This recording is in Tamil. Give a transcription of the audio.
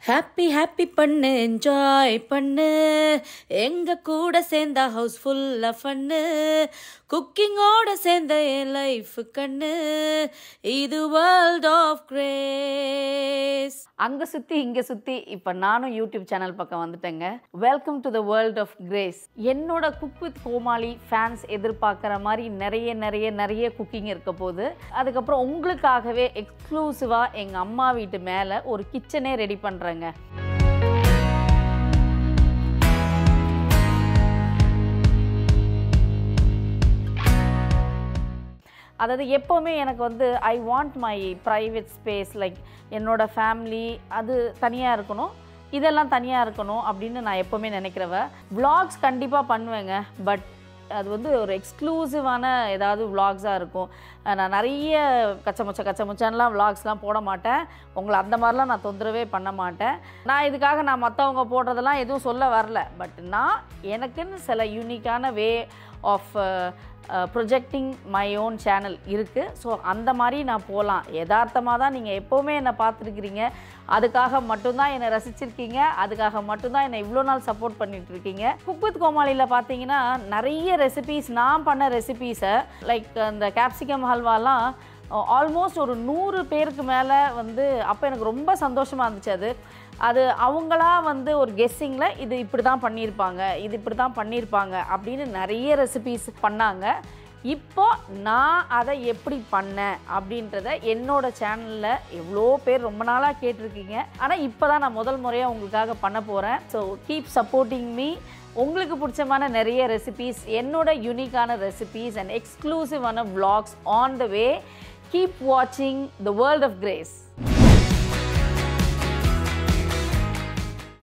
ஹாப்பி ஹாப்பி பண்ணு என்ஜாய் பண்ணு எங்க கூட சேர்ந்தா ஹவுஸ் ஃபுல்லா ஃபன்னு குக்கிங்கோட சேர்ந்த என் லைஃப் கண்ணு இது வேர்ல்ட் ஆஃப் கிரேஸ் அங்கே சுற்றி இங்கே சுற்றி இப்போ நானும் யூடியூப் சேனல் பக்கம் வந்துட்டேங்க welcome to the world of grace என்னோட குக் வித் கோமாளி ஃபேன்ஸ் எதிர்பார்க்குற மாதிரி நிறைய நிறைய நிறைய குக்கிங் இருக்க போகுது அதுக்கப்புறம் உங்களுக்காகவே எக்ஸ்க்ளூசிவாக எங்கள் அம்மா வீட்டு மேலே ஒரு கிச்சனே ரெடி பண்ணுறேங்க அதாவது எப்போவுமே எனக்கு வந்து I want my private space like என்னோட ஃபேமிலி அது தனியாக இருக்கணும் இதெல்லாம் தனியாக இருக்கணும் அப்படின்னு நான் எப்போவுமே நினைக்கிறவ vlogs கண்டிப்பாக பண்ணுவேங்க பட் அது வந்து ஒரு எக்ஸ்க்ளூசிவான ஏதாவது விலாக்ஸாக இருக்கும் அஹ் நான் நிறைய கச்சமுச்ச கச்சமுச்சான்லாம் விலாக்ஸ்லாம் போட மாட்டேன் உங்களை அந்த மாதிரிலாம் நான் தொந்தரவே பண்ண மாட்டேன் நான் இதுக்காக நான் மற்றவங்க போடுறதெல்லாம் எதுவும் சொல்ல வரல பட் நான் எனக்குன்னு சில யூனிக்கான way of projecting my own channel இருக்குது ஸோ அந்த மாதிரி நான் போகலாம் யதார்த்தமாக தான் நீங்கள் எப்போவுமே என்னை பார்த்துருக்கிறீங்க அதுக்காக மட்டும்தான் என்னை ரசிச்சிருக்கீங்க அதுக்காக மட்டும்தான் என்னை இவ்வளோ நாள் சப்போர்ட் பண்ணிட்டு இருக்கீங்க குக் வித் கோமாளியில் பார்த்தீங்கன்னா நிறைய ரெசிபீஸ் நான் பண்ண ரெசிபீஸை லைக் அந்த கேப்சிகம் ஹல்வாலாம் ஆல்மோஸ்ட் ஒரு நூறு பேருக்கு மேலே வந்து அப்போ எனக்கு ரொம்ப சந்தோஷமாக இருந்துச்சு அது அது அவங்களா வந்து ஒரு கெஸ்ஸிங்கில் இது இப்படி தான் பண்ணியிருப்பாங்க இது இப்படி தான் பண்ணியிருப்பாங்க அப்படின்னு நிறைய ரெசிபீஸ் பண்ணாங்க இப்போ நான் அதை எப்படி பண்ணேன் அப்படின்றத என்னோட சேனலில் எவ்வளோ பேர் ரொம்ப நாளாக கேட்டிருக்கீங்க ஆனால் இப்போ தான் நான் முதல் முறையாக உங்களுக்காக பண்ண போகிறேன் ஸோ கீப் சப்போர்ட்டிங் மீ உங்களுக்கு பிடிச்சமான நிறைய ரெசிபீஸ் என்னோட யூனிக்கான ரெசிபீஸ் அண்ட் எக்ஸ்க்ளூசிவான vlogs on the way keep வாட்சிங் த வேர்ல்ட் ஆஃப் கிரேஸ்